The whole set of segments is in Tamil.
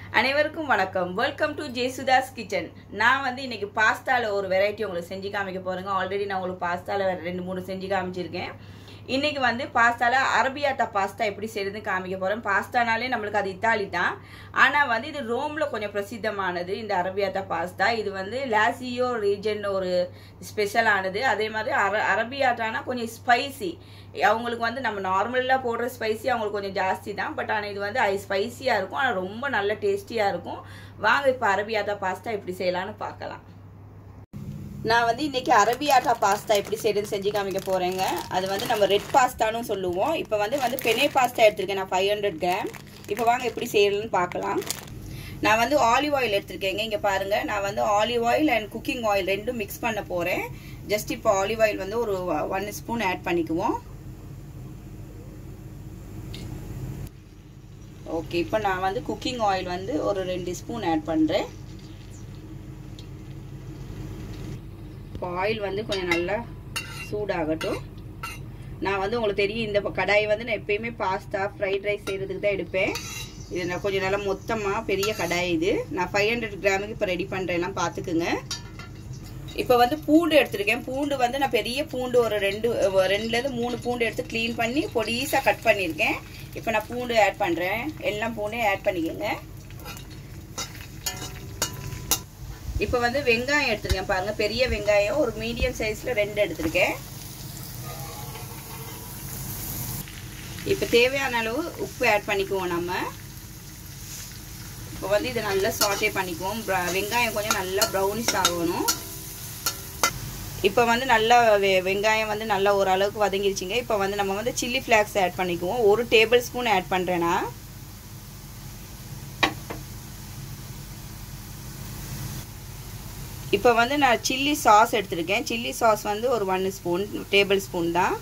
அனைவருக்கும் வணக்கம் வெல்கம் டு ஜேசுதாஸ் கிச்சன் நான் வந்து இன்னைக்கு பாஸ்தால ஒரு வெரைட்டி உங்களுக்கு செஞ்சு காமிக்க போறேங்க ஆல்ரெடி நான் உங்களுக்கு பாஸ்தால ரெண்டு மூணு செஞ்சு காமிச்சிருக்கேன் இன்னைக்கு வந்து பாஸ்தால அரபியாத்தா பாஸ்தா எப்படி செய்யறதுன்னு காமிக்க போறேன் பாஸ்தானாலே நம்மளுக்கு அது இத்தாலி தான் ஆனா வந்து இது ரோம்ல கொஞ்சம் பிரசித்தமானது இந்த அரபியாத்தா பாஸ்தா இது வந்து லாசியோ ரீஜன் ஒரு ஸ்பெஷலானது அதே மாதிரி அர அரபியாட்டானா கொஞ்சம் ஸ்பைசி அவங்களுக்கு வந்து நம்ம நார்மலாக போடுற ஸ்பைசி அவங்களுக்கு கொஞ்சம் ஜாஸ்தி தான் பட் ஆனால் இது வந்து ஐ ஸ்பைசியாக இருக்கும் ஆனால் ரொம்ப நல்ல டேஸ்டியாக இருக்கும் வாங்க இப்போ அரபியாத்தா பாஸ்தா எப்படி செய்யலாம்னு பார்க்கலாம் நான் வந்து இன்னைக்கு அரபியாட்டா பாஸ்தா எப்படி செய்யறது செஞ்சு காமிக்க போறேங்க அது வந்து நம்ம ரெட் பாஸ்தான்னு சொல்லுவோம் இப்போ வந்து வந்து பெனே பாஸ்தா எடுத்திருக்கேன் நான் ஃபைவ் ஹண்ட்ரட் கிராம் இப்போ வாங்க எப்படி செய்யறதுன்னு பார்க்கலாம் நான் வந்து ஆலிவ் ஆயில் எடுத்திருக்கேங்க இங்கே பாருங்க நான் வந்து olive oil and cooking oil ரெண்டும் மிக்ஸ் பண்ண போறேன் ஜஸ்ட் இப்போ ஆலிவ் ஆயில் வந்து ஒரு ஒன் ஸ்பூன் ஆட் பண்ணிக்குவோம் ஓகே இப்போ நான் வந்து குக்கிங் ஆயில் வந்து ஒரு ரெண்டு ஸ்பூன் ஆட் பண்ணுறேன் இப்போ ஆயில் வந்து கொஞ்சம் நல்லா சூடாகட்டும் நான் வந்து உங்களுக்கு தெரியும் இந்த கடாயை வந்து நான் எப்பயுமே பாஸ்தா ஃப்ரைட் ரைஸ் செய்கிறதுக்கு தான் எடுப்பேன் இது நான் கொஞ்சம் நல்லா மொத்தமாக பெரிய கடாய் இது நான் ஃபைவ் ஹண்ட்ரட் கிராமுக்கு இப்போ ரெடி பண்ணுறேன்லாம் பார்த்துக்குங்க இப்போ வந்து பூண்டு எடுத்திருக்கேன் பூண்டு வந்து நான் பெரிய பூண்டு ஒரு ரெண்டு ரெண்டுலேருந்து மூணு பூண்டு எடுத்து க்ளீன் பண்ணி பொடிசாக கட் பண்ணியிருக்கேன் இப்போ நான் பூண்டு ஆட் பண்ணுறேன் எல்லாம் பூண்டையும் ஆட் பண்ணிக்கோங்க இப்போ வந்து வெங்காயம் எடுத்துருக்கேன் பாருங்க பெரிய வெங்காயம் ஒரு மீடியம் சைஸில் ரெண்டு எடுத்திருக்கேன் இப்போ தேவையான அளவு உப்பு ஆட் பண்ணிக்குவோம் நம்ம இப்போ வந்து இதை நல்லா சாட்டே பண்ணிக்குவோம் வெங்காயம் கொஞ்சம் நல்லா ப்ரௌனிஷ் ஆகணும் இப்போ வந்து நல்லா வெங்காயம் வந்து நல்லா ஓரளவுக்கு வதங்கிருச்சுங்க இப்போ வந்து நம்ம வந்து சில்லி ஃப்ளாக்ஸ் ஆட் பண்ணிக்குவோம் ஒரு டேபிள் ஸ்பூன் ஆட் பண்ணுறேன்னா இப்போ வந்து நான் சில்லி சாஸ் எடுத்திருக்கேன் சில்லி சாஸ் வந்து ஒரு ஒன் ஸ்பூன் டேபிள் ஸ்பூன் தான்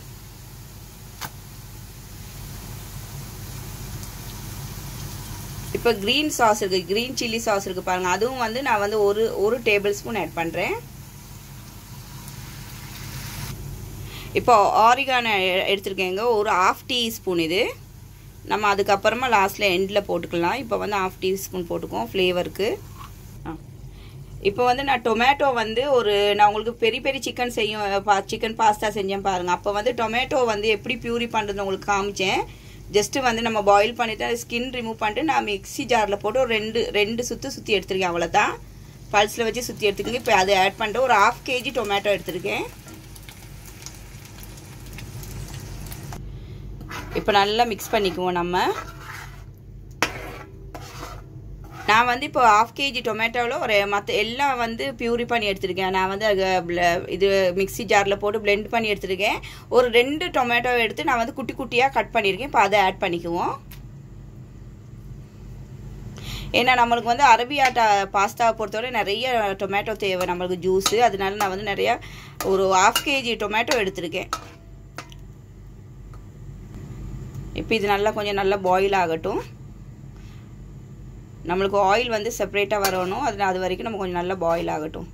இப்போ க்ரீன் சாஸ் இருக்குது க்ரீன் சில்லி சாஸ் இருக்குது பாருங்கள் அதுவும் வந்து நான் வந்து ஒரு ஒரு டேபிள் ஸ்பூன் ஆட் பண்ணுறேன் இப்போ ஆரிகான எடுத்திருக்கேங்க ஒரு ஆஃப் டீ ஸ்பூன் இது நம்ம அதுக்கப்புறமா லாஸ்ட்டில் எண்டில் போட்டுக்கலாம் இப்போ வந்து ஆஃப் டீ ஸ்பூன் போட்டுக்குவோம் ஃப்ளேவருக்கு இப்போ வந்து நான் டொமேட்டோ வந்து ஒரு நான் உங்களுக்கு பெரிய பெரிய சிக்கன் செய்யும் பா சிக்கன் பாஸ்தா செஞ்சேன் பாருங்கள் அப்போ வந்து டொமேட்டோ வந்து எப்படி பியூரி பண்ணுறது உங்களுக்கு காமிச்சேன் ஜஸ்ட்டு வந்து நம்ம பாயில் பண்ணிவிட்டு அதை ஸ்கின் ரிமூவ் பண்ணிட்டு நான் மிக்ஸி ஜாரில் போட்டு ஒரு ரெண்டு ரெண்டு சுற்று சுற்றி எடுத்துருக்கேன் அவ்வளோதான் பல்ஸில் வச்சு சுற்றி எடுத்துக்கங்க இப்போ அதை ஆட் பண்ணிட்டு ஒரு ஆஃப் கேஜி டொமேட்டோ எடுத்திருக்கேன் இப்போ நல்லா மிக்ஸ் பண்ணிக்குவோம் நம்ம நான் வந்து இப்போ ஆஃப் கேஜி டொமேட்டோவில் ஒரு மற்ற எல்லாம் வந்து பியூரி பண்ணி எடுத்திருக்கேன் நான் வந்து இது மிக்ஸி ஜாரில் போட்டு பிளெண்ட் பண்ணி எடுத்திருக்கேன் ஒரு ரெண்டு டொமேட்டோ எடுத்து நான் வந்து குட்டி குட்டியாக கட் பண்ணியிருக்கேன் இப்போ அதை ஆட் பண்ணிக்குவோம் ஏன்னா நம்மளுக்கு வந்து அரபியாட்டா பாஸ்தாவை பொறுத்தவரை நிறைய டொமேட்டோ தேவை நம்மளுக்கு ஜூஸு அதனால நான் வந்து நிறையா ஒரு ஆஃப் கேஜி டொமேட்டோ எடுத்திருக்கேன் இப்போ இது நல்லா கொஞ்சம் நல்லா பாயில் ஆகட்டும் நம்மளுக்கு ஆயில் வந்து செப்பரேட்டாக வரணும் அது அது வரைக்கும் நம்ம கொஞ்சம் நல்லா பாயில் ஆகட்டும்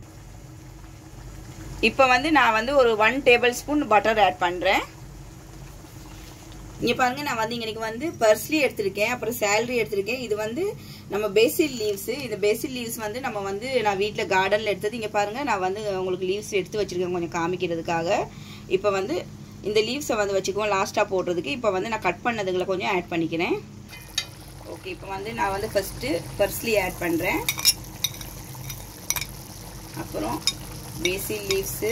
இப்போ வந்து நான் வந்து ஒரு one tablespoon butter add பண்ணுறேன் இங்கே பாருங்க நான் வந்து இன்றைக்கி வந்து பர்ஸ்லி எடுத்திருக்கேன் அப்புறம் சேலரி எடுத்திருக்கேன் இது வந்து நம்ம பேசில் லீவ்ஸு இந்த பேசில் லீவ்ஸ் வந்து நம்ம வந்து நான் வீட்டில் கார்டனில் எடுத்தது இங்கே பாருங்கள் நான் வந்து உங்களுக்கு லீவ்ஸ் எடுத்து வச்சுருக்கேன் கொஞ்சம் காமிக்கிறதுக்காக இப்போ வந்து இந்த லீவ்ஸை வந்து வச்சுக்குவோம் லாஸ்ட்டாக போடுறதுக்கு இப்போ வந்து நான் கட் பண்ணதுகளை கொஞ்சம் ஆட் பண்ணிக்கிறேன் ஓகே இப்போ வந்து நான் வந்து ஃபஸ்ட்டு பர்ஸ்லி ஆட் பண்ணுறேன் அப்புறம் பேசில் லீவ்ஸு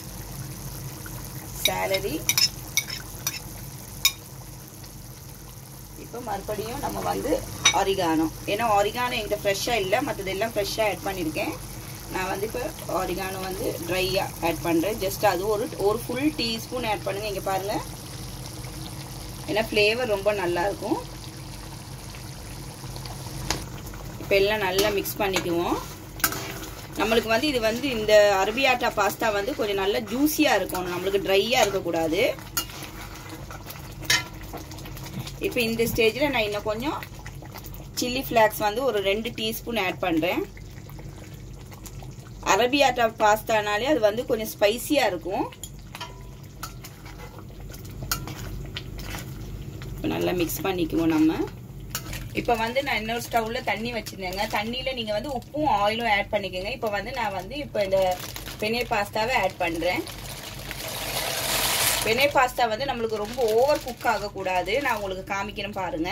சேலரி இப்போ மறுபடியும் நம்ம வந்து ஆரிகானோ ஏன்னா ஆரிகானோ என்கிட்ட ஃப்ரெஷ்ஷாக இல்லை மற்றதெல்லாம் ஃப்ரெஷ்ஷாக ஆட் பண்ணியிருக்கேன் நான் வந்து இப்போ ஆரிகானோ வந்து ட்ரையாக ஆட் பண்ணுறேன் ஜஸ்ட் அது ஒரு ஒரு ஃபுல் டீஸ்பூன் ஆட் பண்ணுங்கள் இங்கே பாருங்கள் ஏன்னா ஃப்ளேவர் ரொம்ப நல்லாயிருக்கும் இப்போ எல்லாம் நல்லா மிக்ஸ் பண்ணிக்குவோம் நம்மளுக்கு வந்து இது வந்து இந்த அரபியாட்டா பாஸ்தா வந்து கொஞ்சம் நல்லா ஜூஸியாக இருக்கணும் நம்மளுக்கு ட்ரையாக இருக்கக்கூடாது இப்போ இந்த ஸ்டேஜில் நான் இன்னும் கொஞ்சம் சில்லி ஃப்ளாக்ஸ் வந்து ஒரு ரெண்டு டீஸ்பூன் ஆட் பண்ணுறேன் அரபியாட்டா பாஸ்தானாலே அது வந்து கொஞ்சம் ஸ்பைசியாக இருக்கும் இப்போ நல்லா மிக்ஸ் பண்ணிக்குவோம் நம்ம இப்போ வந்து நான் இன்னொரு ஸ்டவ்ல தண்ணி வச்சிருந்தேங்க தண்ணியில நீங்க வந்து உப்பும் ஆயிலும் ஆட் பண்ணிக்கோங்க இப்போ வந்து நான் வந்து இப்போ இந்த பெனே பாஸ்தாவை ஆட் பண்றேன் பெனே பாஸ்தா வந்து நம்மளுக்கு ரொம்ப ஓவர் குக் ஆகக்கூடாது நான் உங்களுக்கு காமிக்கிறேன் பாருங்க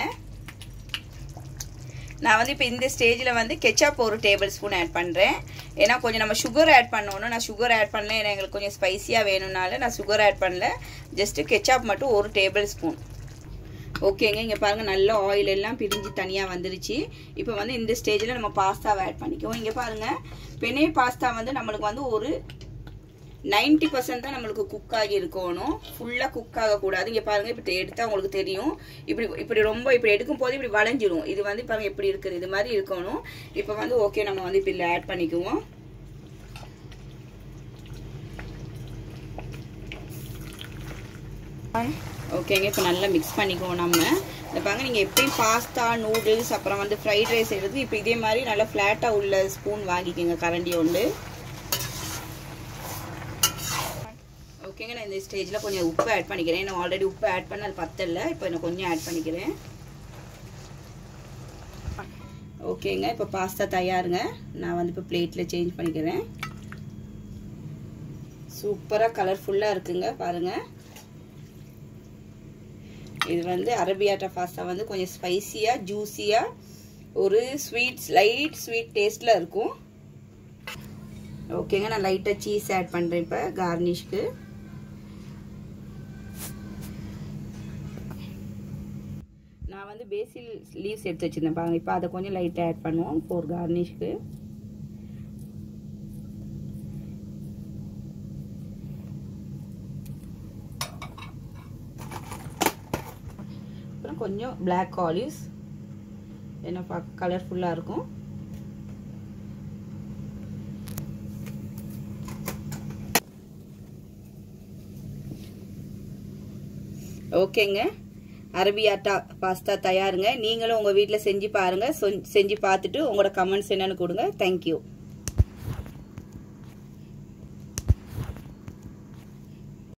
நான் வந்து இப்போ இந்த ஸ்டேஜில் வந்து கெச்சப் ஒரு டேபிள் ஸ்பூன் ஆட் பண்ணுறேன் ஏன்னா கொஞ்சம் நம்ம சுகர் ஆட் பண்ணணும் நான் சுகர் ஆட் பண்ணல ஏன்னா எங்களுக்கு கொஞ்சம் ஸ்பைசியாக வேணும்னால நான் சுகர் ஆட் பண்ணல ஜஸ்ட்டு கெச்சப் மட்டும் ஒரு டேபிள் ஸ்பூன் ஓகேங்க இங்கே பாருங்கள் நல்ல ஆயில் எல்லாம் பிரிஞ்சு தனியாக வந்துருச்சு இப்போ வந்து இந்த ஸ்டேஜில் நம்ம பாஸ்தாவை ஆட் பண்ணிக்குவோம் இங்கே பாருங்கள் பெனே பாஸ்தா வந்து நம்மளுக்கு வந்து ஒரு நைன்டி பர்சன்ட் தான் நம்மளுக்கு குக் ஆகி இருக்கணும் ஃபுல்லாக குக் ஆகக்கூடாது இங்கே பாருங்கள் இப்படி எடுத்தால் உங்களுக்கு தெரியும் இப்படி இப்படி ரொம்ப இப்படி எடுக்கும் போது இப்படி வளைஞ்சிரும் இது வந்து பாருங்கள் எப்படி இருக்குது இது மாதிரி இருக்கணும் இப்போ வந்து ஓகே நம்ம வந்து இப்போ இதில் ஆட் பண்ணிக்குவோம் ஓகேங்க இப்போ நல்லா மிக்ஸ் பண்ணிக்குவோம் நம்ம இந்த பாருங்க நீங்கள் எப்பயும் பாஸ்தா நூடுல்ஸ் அப்புறம் வந்து ஃப்ரைட் ரைஸ் எடுத்து இப்போ இதே மாதிரி நல்லா ஃப்ளாட்டாக உள்ள ஸ்பூன் வாங்கிக்கோங்க கரண்டி ஒன்று ஓகேங்க நான் இந்த ஸ்டேஜில் கொஞ்சம் உப்பு ஆட் பண்ணிக்கிறேன் நான் ஆல்ரெடி உப்பு ஆட் பண்ண அது பத்தல இப்போ நான் கொஞ்சம் ஆட் பண்ணிக்கிறேன் ஓகேங்க இப்போ பாஸ்தா தயாருங்க நான் வந்து இப்போ பிளேட்டில் சேஞ்ச் பண்ணிக்கிறேன் சூப்பராக கலர்ஃபுல்லாக இருக்குங்க பாருங்கள் இது வந்து அரபியாட்டா பாஸ்தா வந்து கொஞ்சம் ஸ்பைசியாக ஜூஸியாக ஒரு ஸ்வீட் லைட் ஸ்வீட் டேஸ்ட்டில் இருக்கும் ஓகேங்க நான் லைட்டாக சீஸ் ஆட் பண்ணுறேன் இப்போ கார்னிஷ்க்கு நான் வந்து பேசில் லீவ்ஸ் எடுத்து வச்சுருந்தேன் பாருங்க இப்போ அதை கொஞ்சம் லைட்டாக ஆட் பண்ணுவோம் ஃபோர் கார்னிஷ்க்கு அப்புறம் கொஞ்சம் பிளாக் ஆலிவ்ஸ் என்ன பார்க்க கலர்ஃபுல்லாக இருக்கும் ஓகேங்க அரபியாட்டா பாஸ்தா தயாருங்க நீங்களும் உங்கள் வீட்டில் செஞ்சு பாருங்கள் செஞ்சு பார்த்துட்டு உங்களோட கமெண்ட்ஸ் என்னென்னு கொடுங்க தேங்க்யூ